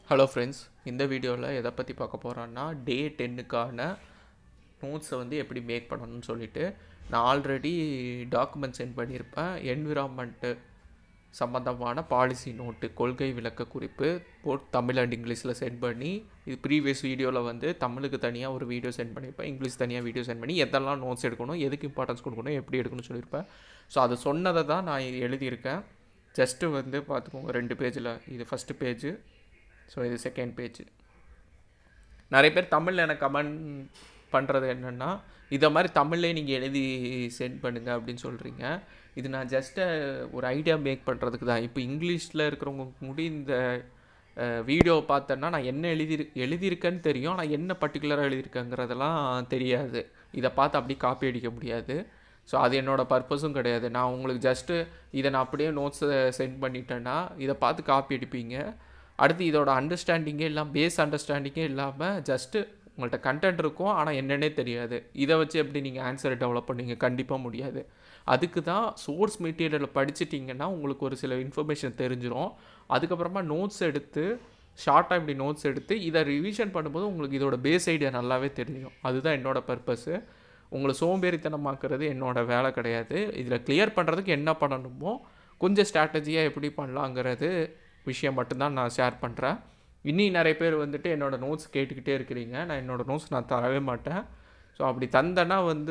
hello friends இந்த வீடியோவில் எதை பற்றி பார்க்க போகிறோன்னா டே டென்னுக்கான நோட்ஸை வந்து எப்படி மேக் பண்ணணும்னு சொல்லிட்டு நான் ஆல்ரெடி டாக்குமெண்ட் சென்ட் பண்ணியிருப்பேன் என்விரான்மெண்ட்டு சம்மந்தமான பாலிசி நோட்டு கொள்கை விளக்க குறிப்பு போட் தமிழ் அண்ட் இங்கிலீஷில் சென்ட் பண்ணி இது ப்ரீவியஸ் வீடியோவில் வந்து தமிழுக்கு தனியாக ஒரு வீடியோ சென்ட் பண்ணியிருப்பேன் இங்கிலீஷ் தனியாக வீடியோ சென்ட் பண்ணி எதெல்லாம் நோட்ஸ் எடுக்கணும் எதுக்கு இம்பார்ட்டன்ஸ் கொடுக்கணும் எப்படி எடுக்கணும்னு சொல்லியிருப்பேன் ஸோ அது சொன்னதை தான் நான் எழுதியிருக்கேன் ஜஸ்ட்டு வந்து பார்த்துக்கோங்க ரெண்டு பேஜில் இது ஃபஸ்ட்டு பேஜு ஸோ இது செகண்ட் பேஜ் நிறைய பேர் தமிழில் எனக்கு கமெண்ட் பண்ணுறது என்னென்னா இதை மாதிரி தமிழ்லேயே நீங்கள் எழுதி சென்ட் பண்ணுங்கள் அப்படின்னு சொல்கிறீங்க இது நான் ஜஸ்ட்டு ஒரு ஐடியா மேக் பண்ணுறதுக்கு தான் இப்போ இங்கிலீஷில் இருக்கிறவங்க முடி இந்த வீடியோ பார்த்தேன்னா நான் என்ன எழுதி எழுதியிருக்கேன்னு தெரியும் ஆனால் என்ன பர்டிகுலராக எழுதியிருக்கேங்கிறதெல்லாம் தெரியாது இதை பார்த்து அப்படியே காப்பி அடிக்க முடியாது ஸோ அது என்னோடய பர்பஸும் கிடையாது நான் உங்களுக்கு ஜஸ்ட்டு இதை நான் அப்படியே நோட்ஸை சென்ட் பண்ணிட்டேன்னா இதை பார்த்து காப்பி அடிப்பீங்க அடுத்து இதோட அண்டர்ஸ்டாண்டிங்கே இல்லாமல் பேஸ் அண்டர்ஸ்டாண்டிங்கே இல்லாமல் ஜஸ்ட்டு உங்கள்கிட்ட கண்டென்ட் இருக்கும் ஆனால் என்னென்னே தெரியாது இதை வச்சு எப்படி நீங்கள் ஆன்சரை டெவலப் பண்ணீங்க கண்டிப்பாக முடியாது அதுக்கு தான் சோர்ஸ் மெட்டீரியலை படிச்சிட்டிங்கன்னா உங்களுக்கு ஒரு சில இன்ஃபர்மேஷன் தெரிஞ்சிடும் அதுக்கப்புறமா நோட்ஸ் எடுத்து ஷார்ட்டாக இப்படி நோட்ஸ் எடுத்து இதை ரிவிஷன் பண்ணும்போது உங்களுக்கு இதோட பேஸ் ஐடியா நல்லாவே தெரியும் அதுதான் என்னோட பர்பஸ்ஸு உங்களை சோம்பேறித்தனமாக்குறது என்னோட வேலை கிடையாது இதில் கிளியர் பண்ணுறதுக்கு என்ன பண்ணணுமோ கொஞ்சம் ஸ்ட்ராட்டஜியாக எப்படி பண்ணலாங்கிறது விஷயம் மட்டும்தான் நான் ஷேர் பண்ணுறேன் இன்னி நிறைய பேர் வந்துட்டு என்னோடய நோட்ஸ் கேட்டுக்கிட்டே இருக்கிறீங்க நான் என்னோடய நோட்ஸ் நான் தரவே மாட்டேன் ஸோ அப்படி தந்தேன்னா வந்து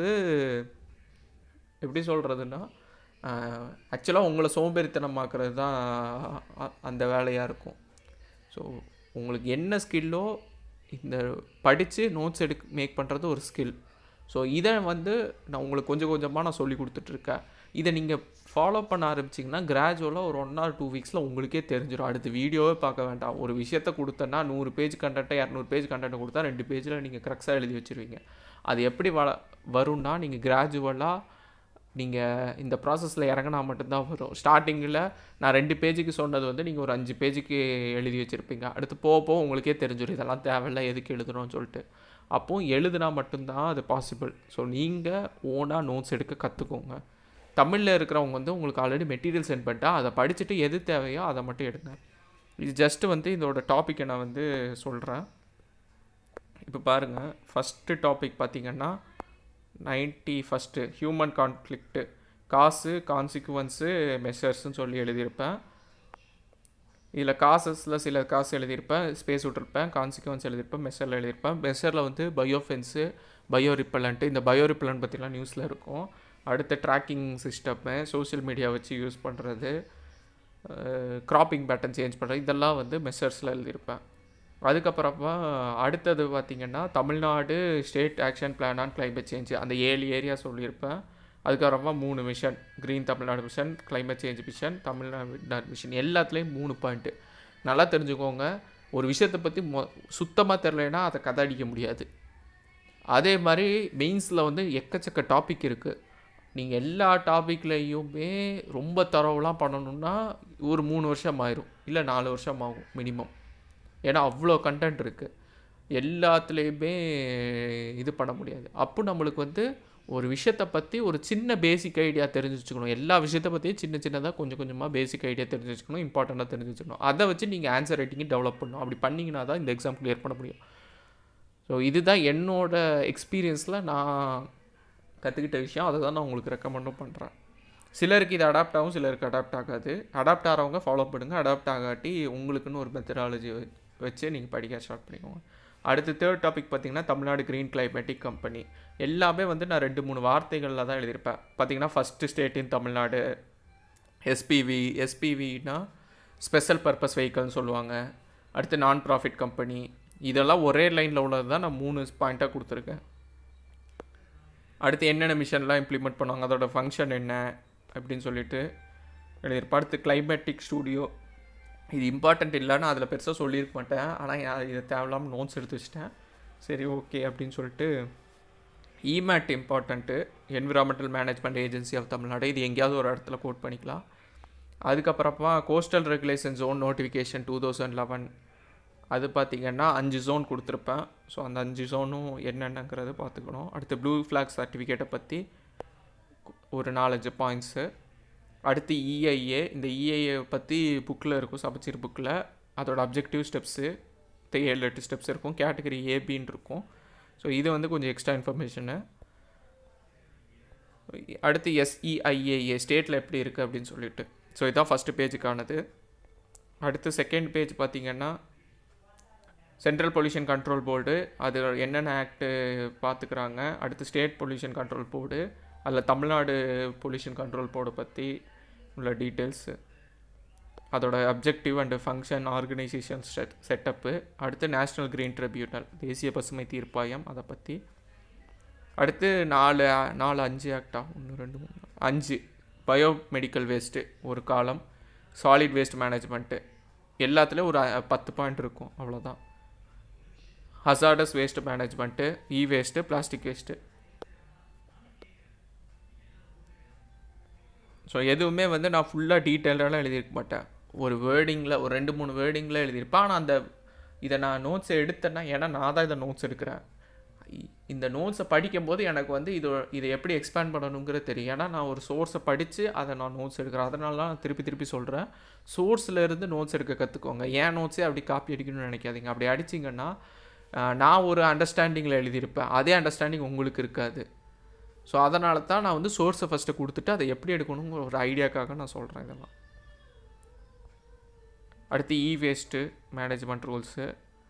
எப்படி சொல்கிறதுன்னா ஆக்சுவலாக உங்களை சோம்பேறித்தனமாக்குறது தான் அந்த வேலையாக இருக்கும் ஸோ உங்களுக்கு என்ன ஸ்கில்லோ இந்த படித்து நோட்ஸ் எடுக்க மேக் பண்ணுறது ஒரு ஸ்கில் ஸோ இதை வந்து நான் உங்களுக்கு கொஞ்சம் கொஞ்சமாக நான் சொல்லி கொடுத்துட்ருக்கேன் இதை நீங்கள் ஃபாலோ பண்ண ஆரம்பிச்சிங்கன்னா கிராஜுவலாக ஒரு ஒன் ஆர் டூ வீக்ஸில் உங்களுக்கே தெரிஞ்சிடும் அடுத்து வீடியோவே பார்க்க வேண்டாம் ஒரு விஷயத்த கொடுத்தேன்னா நூறு பேஜ் கண்டென்ட்டை இரநூறு பேஜ் கண்டென்ட் கொடுத்தா ரெண்டு பேஜில் நீங்கள் கரெக்டாக எழுதி வச்சுருவீங்க அது எப்படி வ வரும்னா நீங்கள் கிராஜுவலாக நீங்கள் இந்த ப்ராசஸில் இறங்கினா மட்டும்தான் வரும் ஸ்டார்டிங்கில் நான் ரெண்டு பேஜுக்கு சொன்னது வந்து நீங்கள் ஒரு அஞ்சு பேஜுக்கு எழுதி வச்சுருப்பீங்க அடுத்து போக போக உங்களுக்கே தெரிஞ்சிடும் இதெல்லாம் தேவையில்லை எதுக்கு எழுதணும்னு சொல்லிட்டு அப்போது எழுதுனா மட்டும்தான் அது பாசிபிள் ஸோ நீங்கள் ஓனாக நோட்ஸ் எடுக்க கற்றுக்கோங்க தமிழில் இருக்கிறவங்க வந்து உங்களுக்கு ஆல்ரெடி மெட்டீரியல் சென்ட் பண்ணிட்டா அதை படிச்சுட்டு எது தேவையோ அதை மட்டும் எடுங்க இது ஜஸ்ட்டு வந்து இதோட டாப்பிக்கை நான் வந்து சொல்கிறேன் இப்போ பாருங்கள் ஃபஸ்ட்டு டாபிக் பார்த்திங்கன்னா ninety first human conflict cause consequence மெஷர்ஸ்ன்னு சொல்லி எழுதியிருப்பேன் இதில் காசஸில் சில காசு எழுதியிருப்பேன் ஸ்பேஸ் விட்டுருப்பேன் கான்சிக்வன்ஸ் எழுதியிருப்பேன் மெஷரில் எழுதியிருப்பேன் மெஷரில் வந்து பயோஃபென்ஸு பயோ ரிப்பலண்ட்டு இந்த பயோ ரிப்பலண்ட் பற்றிலாம் நியூஸில் இருக்கும் அடுத்த ட்ராக்கிங் சிஸ்டம்மு சோஷியல் மீடியா வச்சு யூஸ் பண்ணுறது க்ராப்பிங் பேட்டர்ன் சேஞ்ச் பண்ணுறது இதெல்லாம் வந்து மெஷர்ஸில் எழுதியிருப்பேன் அதுக்கப்புறமா அடுத்தது பார்த்திங்கன்னா Tamil Nadu state action plan on climate change அந்த ஏழு ஏரியா சொல்லியிருப்பேன் அதுக்கப்புறமா மூணு mission green Tamil Nadu mission climate change mission Tamil Nadu mission எல்லாத்துலேயும் மூணு பாயிண்ட்டு நல்லா தெரிஞ்சுக்கோங்க ஒரு விஷயத்தை பற்றி மொ சுத்தமாக தெரிலனா அதை கதை அடிக்க முடியாது அதே மாதிரி மெயின்ஸில் வந்து எக்கச்சக்க டாபிக் இருக்குது நீங்கள் எல்லா டாப்பிக்லேயுமே ரொம்ப தரவுலாம் பண்ணணுன்னா ஒரு மூணு வருஷம் ஆயிரும் இல்லை நாலு வருஷம் ஆகும் மினிமம் ஏன்னா அவ்வளோ கண்டென்ட் இருக்குது எல்லாத்துலேயுமே இது பண்ண முடியாது அப்போ நம்மளுக்கு வந்து ஒரு விஷயத்தை பற்றி ஒரு சின்ன பேசிக் ஐடியா தெரிஞ்சு வச்சுக்கணும் எல்லா விஷயத்தை பற்றியும் சின்ன சின்னதாக கொஞ்சம் கொஞ்சமாக பேசிக் ஐடியா தெரிஞ்சு வச்சுக்கணும் இம்பார்ட்டண்ட்டாக தெரிஞ்சு வச்சுக்கணும் அதை வச்சு நீங்கள் ஆன்சர் ரைட்டிங்கை டெவலப் பண்ணணும் அப்படி பண்ணிங்கன்னா தான் இந்த எக்ஸாம் கிளியர் பண்ண முடியும் ஸோ இதுதான் என்னோடய எக்ஸ்பீரியன்ஸில் நான் கற்றுக்கிட்ட விஷயம் அதை தான் நான் உங்களுக்கு ரெக்கமெண்டும் பண்ணுறேன் சிலருக்கு இது அடாப்ட் ஆகும் சிலருக்கு அடாப்ட் ஆகாது அடாப்ட் ஆகிறவங்க ஃபாலோ பண்ணுங்கள் அடாப்ட் ஆகாட்டி உங்களுக்குன்னு ஒரு மெத்தடாலஜி வச்சு நீங்கள் படிக்க ஸ்டார்ட் பண்ணிக்கோங்க அடுத்து தேர்ட் டாபிக் பார்த்திங்கன்னா தமிழ்நாடு க்ரீன் கிளைமேட்டிக் கம்பெனி எல்லாமே வந்து நான் ரெண்டு மூணு வார்த்தைகளில் தான் எழுதியிருப்பேன் பார்த்திங்கன்னா first state in Tamil Nadu SPV எஸ்பிவினா ஸ்பெஷல் பர்பஸ் வெஹிக்கல்னு சொல்லுவாங்க அடுத்து நான் ப்ராஃபிட் கம்பெனி இதெல்லாம் ஒரே லைனில் உள்ளது தான் நான் மூணு பாயிண்ட்டாக கொடுத்துருக்கேன் அடுத்து என்னென்ன மிஷன்லாம் இம்ப்ளிமெண்ட் பண்ணுவாங்க அதோட ஃபங்க்ஷன் என்ன அப்படின்னு சொல்லிட்டு எழுதியிருப்பேன் அடுத்து கிளைமேட்டிக் ஸ்டூடியோ இது இம்பார்ட்டண்ட் இல்லைன்னு அதில் பெருசாக சொல்லியிருக்க மாட்டேன் ஆனால் இதை தேவையில்லாமல் நோட்ஸ் எடுத்து வச்சிட்டேன் சரி ஓகே அப்படின்னு சொல்லிட்டு இமேட் important environmental management agency of Tamil Nadu இது எங்கேயாவது ஒரு இடத்துல கோட் பண்ணிக்கலாம் அதுக்கப்புறமா coastal regulation zone notification two thousand eleven அது பார்த்திங்கன்னா அஞ்சு ஜோன் கொடுத்துருப்பேன் ஸோ அந்த அஞ்சு ஜோனும் என்னென்னங்கிறது பார்த்துக்கணும் அடுத்து ப்ளூ ஃப்ளாக் சர்டிஃபிகேட்டை பற்றி ஒரு நாலஞ்சு பாயிண்ட்ஸு அடுத்து இஐஏ இந்த இஐஏ பற்றி புக்கில் இருக்கும் சமச்சீர் புக்கில் அதோட அப்ஜெக்டிவ் ஸ்டெப்ஸு ஏழு எட்டு ஸ்டெப்ஸ் இருக்கும் கேட்டகரி ஏபின்னு இருக்கும் ஸோ இது வந்து கொஞ்சம் எக்ஸ்ட்ரா இன்ஃபர்மேஷனு அடுத்து எஸ்இஐஏஏ ஸ்டேட்டில் எப்படி இருக்குது அப்படின்னு சொல்லிட்டு ஸோ இதுதான் ஃபஸ்ட்டு பேஜுக்கானது அடுத்து செகண்ட் பேஜ் பார்த்தீங்கன்னா சென்ட்ரல் பொல்யூஷன் கண்ட்ரோல் போர்டு அது என்னென்ன ஆக்ட்டு பார்த்துக்கிறாங்க அடுத்து ஸ்டேட் பொல்யூஷன் கண்ட்ரோல் போர்டு அதில் தமிழ்நாடு பொல்யூஷன் கண்ட்ரோல் போர்டை பற்றி உள்ள டீட்டெயில்ஸு அதோட objective and function organisation set setup அடுத்து நேஷ்னல் கிரீன் ட்ரிபியூனல் தேசிய பசுமை தீர்ப்பாயம் அதை பற்றி அடுத்து நாலு நாலு அஞ்சு ஆக்டா ஒன்று ரெண்டு மூணு நாலு, அஞ்சு பயோ மெடிக்கல் வேஸ்ட்டு ஒரு காலம் சாலிட் வேஸ்ட் மேனேஜ்மெண்ட்டு எல்லாத்துலேயும் ஒரு அ- பத்து பாயிண்ட் இருக்கும் அவ்வளோதான் hazardous waste management e waste plastic waste so எதுவுமே வந்து நான் ஃபுல்லாக டீட்டெயிலாக எழுதியிருக்க மாட்டேன் ஒரு வேர்டிங்கில் ஒரு ரெண்டு மூணு வேர்டிங்கில் எழுதியிருப்பேன் ஆனால் அந்த இதை நான் நோட்ஸ் எடுத்தேன்னா ஏன்னா நான் தான் இதை நோட்ஸ் எடுக்கிறேன் இ- இந்த நோட்ஸை படிக்கும்போது எனக்கு வந்து இது இதை எப்படி எக்ஸ்பேண்ட் பண்ணணுங்கிறது தெரியும் ஏன்னா நான் ஒரு சோர்ஸை படித்து அதை நான் நோட்ஸ் எடுக்கிறேன் அதனால தான் நான் திருப்பி திருப்பி சொல்கிறேன் சோர்ஸில் இருந்து நோட்ஸ் எடுக்க கற்றுக்கோங்க ஏன் நோட்ஸே அப்படி காப்பி அடிக்கணும்னு நினைக்காதீங்க அப்படி அடிச்சிங்கன்னா அஹ், நான் ஒரு அண்டர்ஸ்டாண்டிங்கில் எழுதியிருப்பேன் அதே அண்டர்ஸ்டாண்டிங் உங்களுக்கு இருக்காது ஸோ அதனால தான் நான் வந்து சோர்ஸை ஃபஸ்ட்டு கொடுத்துட்டு அதை எப்படி எடுக்கணுங்கிற ஒரு ஐடியாக்காக நான் சொல்கிறேன் இதெல்லாம் அடுத்து e waste management rules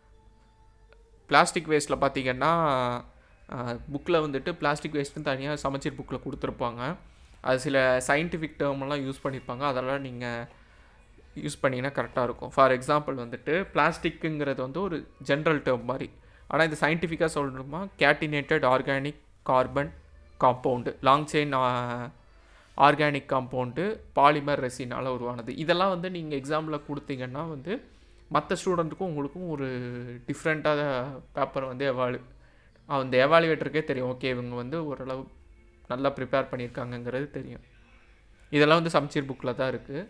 plastic வேஸ்ட்டில் பார்த்தீங்கன்னா புக்கில் வந்துட்டு பிளாஸ்டிக் வேஸ்ட்டுன்னு தனியாக சமச்சீர் புக்கில் கொடுத்துருப்பாங்க அது சில சயின்டிஃபிக் டேர்மெல்லாம் யூஸ் பண்ணியிருப்பாங்க அதெல்லாம் நீங்கள் யூஸ் பண்ணிங்கன்னா கரெக்டாக இருக்கும் ஃபார் எக்ஸாம்பிள் வந்துட்டு பிளாஸ்டிக்குங்கிறது வந்து ஒரு ஜென்ரல் டேர்ம் மாதிரி ஆனால் இது சயின்டிஃபிக்காக சொல்லணுமா catenated organic carbon compound long chain organic compound polymer ரெசினால் உருவானது இதெல்லாம் வந்து நீங்கள் எக்ஸாமில் கொடுத்தீங்கன்னா வந்து மற்ற ஸ்டூடெண்ட்டுக்கும் உங்களுக்கும் ஒரு டிஃப்ரெண்ட்டாக பேப்பர் வந்து எவாலு அந்த எவாலுவேட்டருக்கே தெரியும் ஓகே இவங்க வந்து ஓரளவு நல்லா ப்ரிப்பேர் பண்ணியிருக்காங்கங்கிறது தெரியும் இதெல்லாம் வந்து சமச்சீர் புக்கில் தான் இருக்குது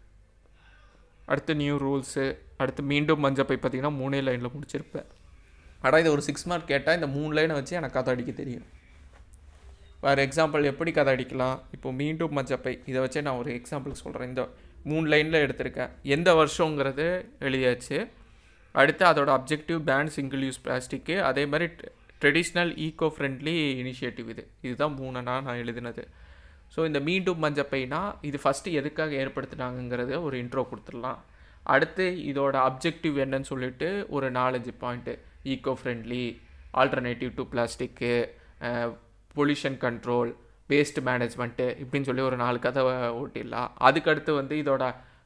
அடுத்து நியூ ரூல்ஸு அடுத்து மீண்டும் மஞ்சப்பை பார்த்தீங்கன்னா மூணே லைனில் முடிச்சிருப்பேன் ஆனால் இது ஒரு சிக்ஸ் மார்க் கேட்டால் இந்த மூணு லைனை வச்சு எனக்கு கதை அடிக்க தெரியும் வேறு எக்ஸாம்பிள் எப்படி கதை அடிக்கலாம் இப்போ மீண்டும் மஞ்சப்பை இதை வச்சே நான் ஒரு எக்ஸாம்பிள் சொல்கிறேன் இந்த மூணு லைனில் எடுத்திருக்கேன் எந்த வருஷங்கிறது எழுதியாச்சு அடுத்து அதோட objective ban single use plastic அதே மாதிரி ட்ரெடிஷ்னல் ஈகோ ஃப்ரெண்ட்லி இனிஷியேட்டிவ் இது இதுதான் மூணுனா நான் எழுதினது ஸோ இந்த மீண்டும் மஞ்சப்பைனா இது ஃபஸ்ட்டு எதுக்காக ஏற்படுத்தினாங்கங்கிறத ஒரு இன்ட்ரோ கொடுத்துடலாம் அடுத்து இதோட அப்ஜெக்டிவ் என்னன்னு சொல்லிட்டு ஒரு நாலஞ்சு point eco friendly alternative to plastic pollution control waste management இப்படின்னு சொல்லி ஒரு நாலு கதை ஓட்டிடலாம் அதுக்கடுத்து வந்து இதோட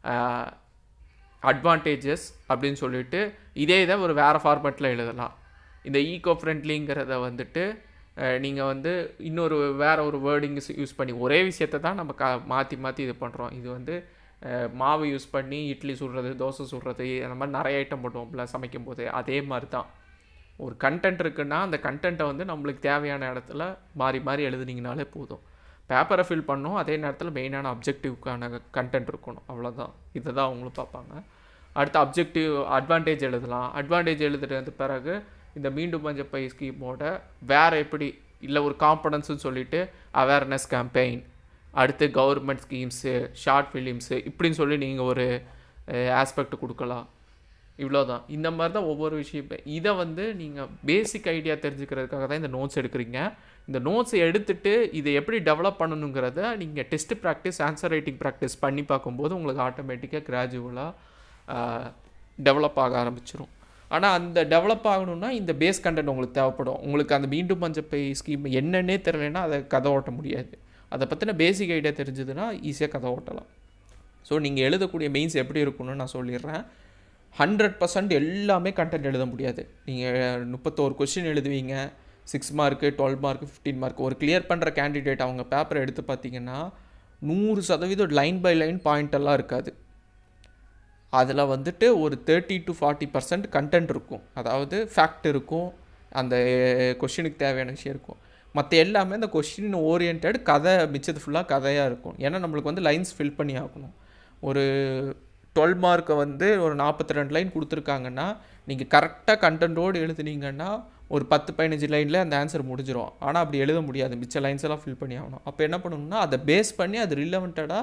அட்வான்டேஜஸ் அப்படின்னு சொல்லிட்டு இதே இதை ஒரு வேறு ஃபார்மேட்டில் எழுதலாம் இந்த ஈகோ ஃப்ரெண்ட்லிங்கிறத வந்துட்டு நீங்கள் வந்து இன்னொரு வேற ஒரு வேர்டிங்ஸ் யூஸ் பண்ணி ஒரே விஷயத்தை தான் நம்ம க மாற்றி மாற்றி இது பண்ணுறோம் இது வந்து அஹ், மாவு யூஸ் பண்ணி இட்லி சுடுறது தோசை சுடுறது அந்த மாதிரி நிறைய ஐட்டம் பண்ணுவோம்ல சமைக்கும் போது அதே மாதிரி தான் ஒரு கண்டென்ட் இருக்குன்னா அந்த கண்டென்ட்டை வந்து நம்மளுக்கு தேவையான இடத்துல மாறி மாறி எழுதுனீங்கனாலே போதும் பேப்பரை ஃபில் பண்ணோம் அதே நேரத்தில் மெயினான அப்ஜெக்டிவ்க்கான கண்டென்ட் இருக்கணும் அவ்வளோதான் இதை தான் அவங்களும் பார்ப்பாங்க அடுத்து அப்ஜெக்டிவ் அட்வான்டேஜ் எழுதலாம் அட்வான்டேஜ் எழுதுறது பிறகு இந்த மீண்டும் மஞ்சப்பை ஸ்கீமோட வேறு எப்படி இல்லை ஒரு காம்பனன்ஸ்னு சொல்லிட்டு அவேர்னஸ் கேம்பெயின் அடுத்து கவர்மெண்ட் ஸ்கீம்ஸு ஷார்ட் ஃபிலிம்ஸு இப்படின்னு சொல்லி நீங்கள் ஒரு ஆஸ்பெக்ட் கொடுக்கலாம் இவ்வளோதான் இந்த மாதிரி தான் ஒவ்வொரு விஷயம் இதை வந்து நீங்கள் பேசிக் ஐடியா தெரிஞ்சுக்கிறதுக்காக தான் இந்த நோட்ஸ் எடுக்கிறீங்க இந்த நோட்ஸ் எடுத்துட்டு இதை எப்படி டெவலப் பண்ணணுங்கிறத நீங்கள் test practice answer writing practice பண்ணி பார்க்கும்போது உங்களுக்கு ஆட்டோமேட்டிக்காக கிராஜுவலாக டெவலப் ஆக ஆரம்பிச்சிரும் ஆனால் அந்த டெவலப் ஆகணும்னா இந்த பேஸ் கண்டென்ட் உங்களுக்கு தேவைப்படும் உங்களுக்கு அந்த மீண்டும் மஞ்சப்பை ஸ்கீம் என்னன்னே தெரியலனா அதை கதை ஓட்ட முடியாது அதை பற்றின பேசிக் ஐடியா தெரிஞ்சதுன்னா ஈஸியாக கதை ஓட்டலாம் ஸோ நீங்கள் எழுதக்கூடிய மெயின்ஸ் எப்படி இருக்கும்னு நான் சொல்லிடுறேன் ஹண்ட்ரட் பர்சன்ட் எல்லாமே கண்டென்ட் எழுத முடியாது நீங்கள் முப்பத்தோரு கொஸ்டின் எழுதுவீங்க six mark twelve mark fifteen mark ஒரு கிளியர் பண்ணுற கேண்டிடேட் அவங்க பேப்பரை எடுத்து பார்த்தீங்கன்னா நூறு சதவீதம் லைன் பை லைன் பாயிண்ட் எல்லாம் இருக்காது அதில் வந்துட்டு ஒரு thirty to forty percent content இருக்கும் அதாவது ஃபேக்ட் இருக்கும் அந்த கொஷினுக்கு தேவையான விஷயம் இருக்கும் மற்ற எல்லாமே அந்த கொஷின் ஓரியன்ட் கதை மிச்சது ஃபுல்லாக கதையாக இருக்கும் ஏன்னா நம்மளுக்கு வந்து லைன்ஸ் ஃபில் பண்ணி ஆகணும் ஒரு டுவெல் மார்க்கை வந்து ஒரு நாற்பத்தி ரெண்டு லைன் கொடுத்துருக்காங்கன்னா நீங்கள் கரெக்டாக கண்டென்ட்டோடு எழுதுனீங்கன்னா ஒரு பத்து பதினஞ்சு லைனில் அந்த ஆன்சர் முடிஞ்சிடும் ஆனால் அப்படி எழுத முடியாது மிச்ச லைன்ஸ் எல்லாம் ஃபில் பண்ணி ஆகணும் அப்போ என்ன பண்ணணும்னா அதை பேஸ் பண்ணி அது ரிலவெண்ட்டடாக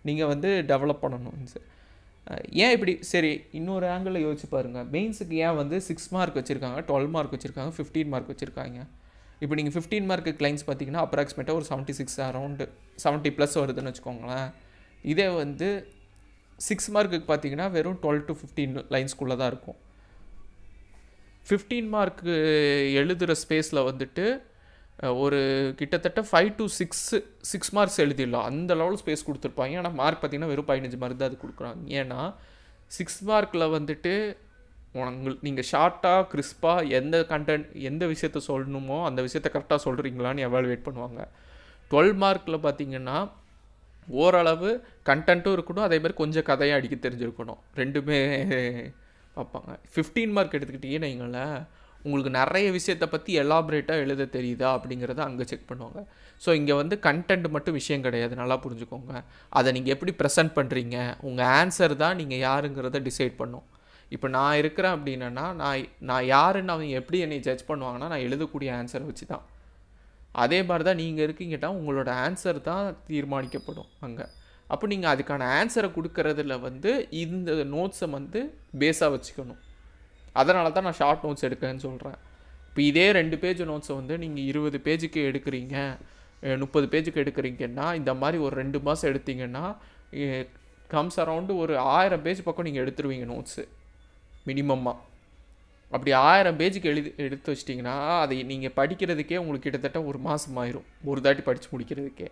நீங்கள் வந்து டெவலப் பண்ணணும் சார் ஏன் இப்படி சரி இன்னொரு ஆங்கிளில் யோசிச்சு பாருங்கள் மெயின்ஸுக்கு ஏன் வந்து சிக்ஸ் மார்க் வச்சுருக்காங்க டுவெல் மார்க் வச்சுருக்காங்க ஃபிஃப்டீன் மார்க் வச்சுருக்காங்க இப்போ நீங்கள் ஃபிஃப்டீன் மார்க்கு கிளைண்ட்ஸ் பார்த்தீங்கன்னா அப்ராக்சிமேட்டாக ஒரு seventy six around seventy plus வருதுன்னு வச்சுக்கோங்களேன் இதே வந்து சிக்ஸ் மார்க்குக்கு பார்த்தீங்கன்னா வெறும் டுவெல் டு ஃபிஃப்டீன் லைன்ஸ்குள்ளே தான் இருக்கும் ஃபிஃப்டீன் மார்க்கு எழுதுகிற ஸ்பேஸில் வந்துட்டு அஹ், ஒரு கிட்டத்தட்ட five to six six marks எழுதிடலாம் அந்த லெவல் ஸ்பேஸ் கொடுத்துருப்பாங்க ஆனால் மார்க் பார்த்தீங்கன்னா வெறும் பதினஞ்சு மார்க் தான் அது கொடுக்குறாங்க ஏன்னா சிக்ஸ் மார்க்கில் வந்துட்டு உங்களுக்கு நீங்கள் ஷார்ட்டாக கிறிஸ்பாக எந்த கண்டென்ட் எந்த விஷயத்த சொல்லணுமோ அந்த விஷயத்த கரெக்டாக சொல்கிறீங்களான்னு எவாலுவேட் பண்ணுவாங்க டுவெல் மார்க்கில் பார்த்தீங்கன்னா ஓரளவு கண்டென்ட்டும் இருக்கணும் அதே மாதிரி கொஞ்சம் கதையாக அடிக்க தெரிஞ்சிருக்கணும் ரெண்டுமே பார்ப்பாங்க ஃபிஃப்டீன் மார்க் எடுத்துக்கிட்டீங்கன்னு வைங்களேன் உங்களுக்கு நிறைய விஷயத்தை பற்றி எலாபரேட்டாக எழுத தெரியுதா அப்படிங்கிறத அங்கே செக் பண்ணுவாங்க ஸோ இங்கே வந்து கண்டென்ட் மட்டும் விஷயம் கிடையாது நல்லா புரிஞ்சுக்கோங்க அதை நீங்கள் எப்படி ப்ரெசென்ட் பண்ணுறீங்க உங்கள் ஆன்சர் தான் நீங்கள் யாருங்கிறத டிசைட் பண்ணும் இப்போ நான் இருக்கிறேன் அப்படின்னா நான் நான் யாருன்னு அவங்க எப்படி என்னை ஜட்ஜ் பண்ணுவாங்கன்னா நான் எழுதக்கூடிய ஆன்சரை வச்சு தான் அதே மாதிரி தான் நீங்கள் இருக்கீங்கன்னா உங்களோட ஆன்சர் தான் தீர்மானிக்கப்படும் அங்கே அப்போ நீங்கள் அதுக்கான ஆன்சரை கொடுக்கறதுல வந்து இந்த நோட்ஸை வந்து பேஸாக வச்சுக்கணும் அதனால தான் நான் ஷார்ட் நோட்ஸ் எடுக்கேன்னு சொல்கிறேன் இப்போ இதே ரெண்டு பேஜ் நோட்ஸை வந்து நீங்கள் இருபது பேஜுக்கு எடுக்கிறீங்க அஹ் முப்பது பேஜுக்கு எடுக்கிறீங்கன்னா இந்த மாதிரி ஒரு ரெண்டு மாதம் எடுத்தீங்கன்னா கம்ஸ் அரவுண்டு ஒரு ஆயிரம் பேஜ் பக்கம் நீங்கள் எடுத்துருவீங்க நோட்ஸு மினிமமாக அப்படி ஆயிரம் பேஜுக்கு எழுதி எடுத்து வச்சிட்டிங்கன்னா அதை நீங்கள் படிக்கிறதுக்கே உங்களுக்கு கிட்டத்தட்ட ஒரு மாதம் ஆயிரும் ஒரு தாட்டி படித்து முடிக்கிறதுக்கே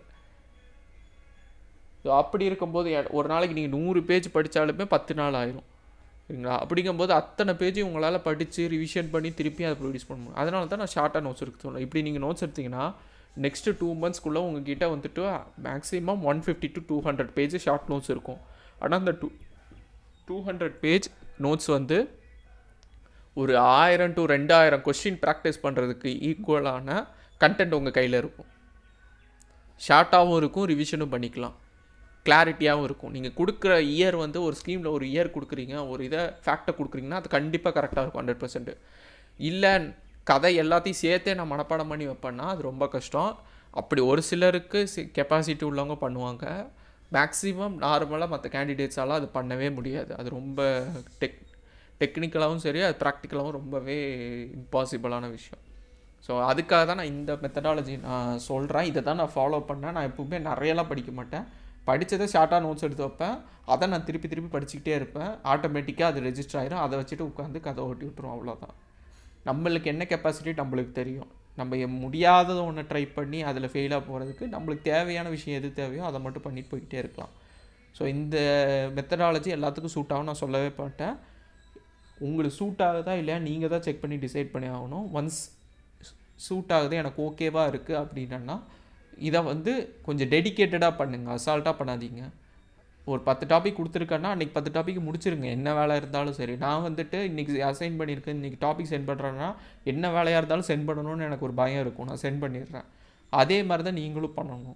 ஸோ அப்படி இருக்கும்போது எ- ஒரு நாளைக்கு நீங்கள் நூறு பேஜ் படித்தாலுமே பத்து நாள் ஆயிரும் சரிங்களா அப்படிங்கும்போது அத்தனை பேஜையும் உங்களால் படித்து ரிவிஷன் பண்ணி திருப்பி அதை ப்ரொடியூஸ் பண்ண முடியும் அதனால தான் நான் ஷார்ட்டாக நோட்ஸ் எடுக்க சொன்னேன் இப்படி நீங்கள் நோட்ஸ் எடுத்தீங்கன்னா நெக்ஸ்ட்டு டூ மந்த்ஸ்க்குள்ளே உங்ககிட்ட வந்துட்டு maximum one fifty to two hundred page short notes இருக்கும் ஆனால் அந்த two two hundred page notes வந்து ஒரு ஆயிரம் டு ரெண்டாயிரம் கொஸ்டின் ப்ராக்டிஸ் பண்ணுறதுக்கு ஈக்குவலான கண்டென்ட் உங்கள் கையில் இருக்கும் ஷார்ட்டாகவும் இருக்கும் ரிவிஷனும் பண்ணிக்கலாம் கிளாரிட்டியாகவும் இருக்கும் நீங்கள் கொடுக்குற இயர் வந்து ஒரு ஸ்கீமில் ஒரு இயர் கொடுக்குறீங்க ஒரு இதை ஃபேக்டை கொடுக்குறீங்கன்னா அது கண்டிப்பாக கரெக்டாக இருக்கும் ஹண்ட்ரட் பர்சன்ட் இல்லை கதை எல்லாத்தையும் சேர்த்தே நான் மனப்பாடம் பண்ணி வைப்பேன்னா அது ரொம்ப கஷ்டம் அப்படி ஒரு சிலருக்கு கெப்பாசிட்டி உள்ளவங்க பண்ணுவாங்க மேக்ஸிமம் நார்மலாக மற்ற கேண்டிடேட்ஸால் அது பண்ணவே முடியாது அது ரொம்ப டெக் டெக்னிக்கலாகவும் சரி அது ப்ராக்டிக்கலாகவும் ரொம்பவே இம்பாசிபிளான விஷயம் ஸோ அதுக்காக தான் நான் இந்த மெத்தடாலஜி நான் சொல்கிறேன் இதை தான் நான் ஃபாலோ பண்ணேன் நான் எப்பவுமே நிறையலாம் படிக்க மாட்டேன் படித்ததை ஷார்ட்டாக நோட்ஸ் எடுத்து வைப்பேன் அதை நான் திருப்பி திருப்பி படிச்சுக்கிட்டே இருப்பேன் ஆட்டோமேட்டிக்காக அது ரெஜிஸ்டர் ஆயிரும் அதை வச்சுட்டு உட்காந்து கதை ஓட்டி விட்டுரும் அவ்வளோதான் நம்மளுக்கு என்ன கெப்பாசிட்டி நம்மளுக்கு தெரியும் நம்ம எ- முடியாததை ஒன்று ட்ரை பண்ணி அதில் ஃபெயிலாக போகிறதுக்கு நம்மளுக்கு தேவையான விஷயம் எது தேவையோ அதை மட்டும் பண்ணிட்டு போய்கிட்டே இருக்கலாம் ஸோ இந்த மெத்தடாலஜி எல்லாத்துக்கும் சூட் ஆகும் நான் சொல்லவே மாட்டேன் உங்களுக்கு சூட் ஆகுதா இல்லையா நீங்கள் தான் செக் பண்ணி டிசைட் பண்ணி ஆகணும் ஒன்ஸ் சூட் ஆகுது எனக்கு ஓகேவாக இருக்குது அப்படின்னா இதை வந்து கொஞ்சம் டெடிகேட்டடாக பண்ணுங்கள் அசால்ட்டாக பண்ணாதீங்க ஒரு பத்து டாபிக் கொடுத்துருக்கேன்னா அன்றைக்கி பத்து டாபிக் முடிச்சிருங்க என்ன வேலை இருந்தாலும் சரி நான் வந்துட்டு இன்றைக்கி அசைன் பண்ணியிருக்கேன் இன்றைக்கி டாபிக் சென்ட் பண்ணுறேன்னா என்ன வேலையாக இருந்தாலும் சென்ட் பண்ணணும்னு எனக்கு ஒரு பயம் இருக்கும் நான் சென்ட் பண்ணிடுறேன் அதே மாதிரி தான் நீங்களும் பண்ணணும்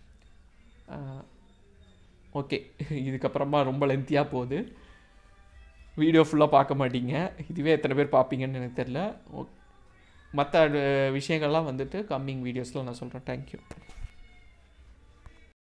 ஓகே இதுக்கப்புறமா ரொம்ப லென்த்தியாக போகுது வீடியோ ஃபுல்லாக பார்க்க மாட்டீங்க இதுவே எத்தனை பேர் பார்ப்பீங்கன்னு எனக்கு தெரில மற்ற விஷயங்கள்லாம் வந்துட்டு கம்மிங் வீடியோஸில் நான் சொல்கிறேன் தேங்க்யூ